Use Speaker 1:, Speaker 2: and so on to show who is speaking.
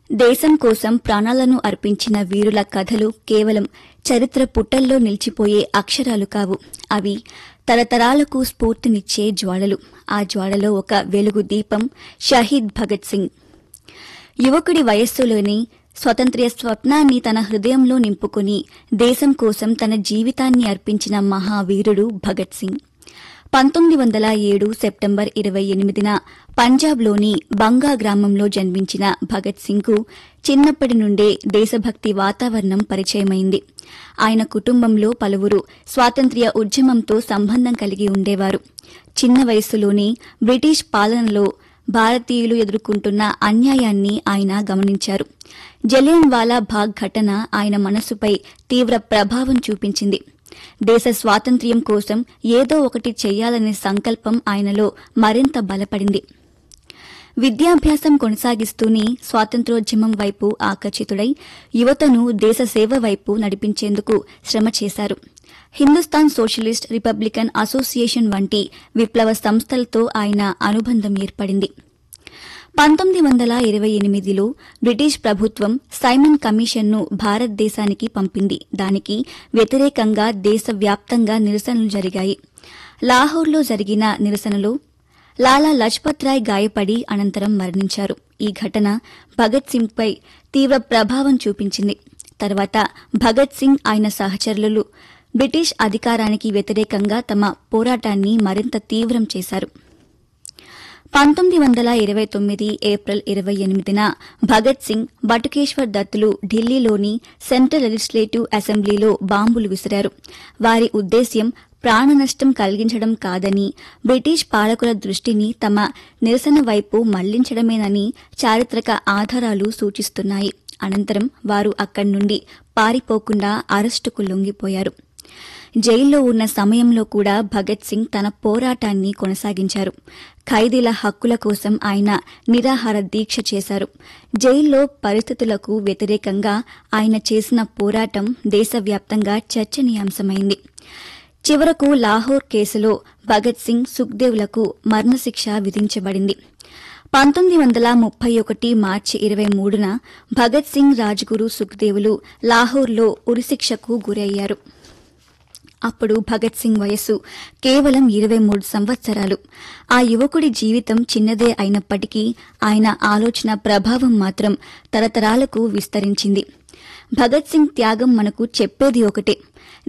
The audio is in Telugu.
Speaker 1: దేశం కోసం ప్రాణాలను అర్పించిన వీరుల కథలు కేవలం చరిత్ర పుటల్లో నిలిచిపోయే అక్షరాలు కావు అవి తరతరాలకు స్ఫూర్తినిచ్చే జ్వాలలు ఆ జ్వాలలో ఒక వెలుగు దీపం షహీద్ భగత్ సింగ్ యువకుడి వయస్సులోని స్వతంత్ర్య స్వప్నాన్ని తన హృదయంలో నింపుకుని దేశం కోసం తన జీవితాన్ని అర్పించిన మహావీరుడు భగత్ సింగ్ పంతొమ్మిది వందల ఏడు సెప్టెంబర్ ఇరవై ఎనిమిదిన పంజాబ్లోని బంగా గ్రామంలో జన్మించిన భగత్ సింగ్కు చిన్నప్పటి నుండే దేశభక్తి వాతావరణం పరిచయమైంది ఆయన కుటుంబంలో పలువురు స్వాతంత్ర్య ఉద్యమంతో సంబంధం కలిగి ఉండేవారు చిన్న వయస్సులోనే బ్రిటిష్ పాలనలో భారతీయులు ఎదుర్కొంటున్న అన్యాయాన్ని ఆయన గమనించారు జలియన్వాలా బాగ్ ఘటన ఆయన మనసుపై తీవ్ర ప్రభావం చూపించింది దేశ స్వాతంత్ర్యం కోసం ఏదో ఒకటి చేయాలనే సంకల్పం ఆయనలో మరింత బలపడింది విద్యాభ్యాసం కొనసాగిస్తూనే స్వాతంత్ర్యోద్యమం వైపు ఆకర్షితుడై యువతను దేశ సేవ వైపు నడిపించేందుకు శ్రమ చేశారు హిందుస్థాన్ సోషలిస్ట్ రిపబ్లికన్ అసోసియేషన్ వంటి విప్లవ సంస్థలతో ఆయన అనుబంధం ఏర్పడింది పంతొమ్మిది వందల ఇరవై ఎనిమిదిలో బ్రిటిష్ ప్రభుత్వం సైమన్ కమిషన్ను భారతదేశానికి పంపింది దానికి వ్యతిరేకంగా దేశవ్యాప్తంగా నిరసనలు జరిగాయి లాహోర్లో జరిగిన నిరసనలో లాలా లజ్పత్ రాయ్ గాయపడి అనంతరం మరణించారు ఈ ఘటన భగత్ సింగ్పై తీవ్ర ప్రభావం చూపించింది తర్వాత భగత్ సింగ్ ఆయన సహచరులు బ్రిటిష్ అధికారానికి వ్యతిరేకంగా తమ పోరాటాన్ని మరింత తీవ్రం చేశారు పంతొమ్మిది వందల ఇరవై తొమ్మిది ఏప్రిల్ ఇరవై ఎనిమిదిన భగత్ సింగ్ బటుకేశ్వర్ దత్తులు ఢిల్లీలోని సెంట్రల్ లెజిస్లేటివ్ అసెంబ్లీలో బాంబులు విసిరారు వారి ఉద్దేశ్యం ప్రాణనష్టం కలిగించడం కాదని బ్రిటిష్ పాలకుల దృష్టిని తమ నిరసన వైపు మళ్లించడమేనని చారిత్రక ఆధారాలు సూచిస్తున్నాయి అనంతరం వారు అక్కడి నుండి పారిపోకుండా అరెస్టుకు లొంగిపోయారు జైల్లో ఉన్న సమయంలో కూడా భగత్ సింగ్ తన పోరాటాన్ని కొనసాగించారు ఖైదీల హక్కుల కోసం ఆయన నిరాహార దీక్ష చేశారు జైల్లో పరిస్థితులకు వ్యతిరేకంగా ఆయన చేసిన పోరాటం దేశవ్యాప్తంగా చర్చనీయాంశమైంది చివరకు లాహోర్ కేసులో భగత్ సింగ్ సుఖ్దేవ్లకు మరణశిక్ష విధించబడింది పంతొమ్మిది వందల ముప్పై ఒకటి మార్చి ఇరవై మూడున భగత్ సింగ్ రాజ్గురు సుఖ్దేవులు లాహోర్లో ఉరిశిక్షకు గురయ్యారు అప్పుడు భగత్ సింగ్ వయస్సు కేవలం ఇరవై మూడు సంవత్సరాలు ఆ యువకుడి జీవితం చిన్నదే అయినప్పటికీ ఆయన ఆలోచన ప్రభావం మాత్రం తరతరాలకు విస్తరించింది భగత్ సింగ్ త్యాగం మనకు చెప్పేది ఒకటే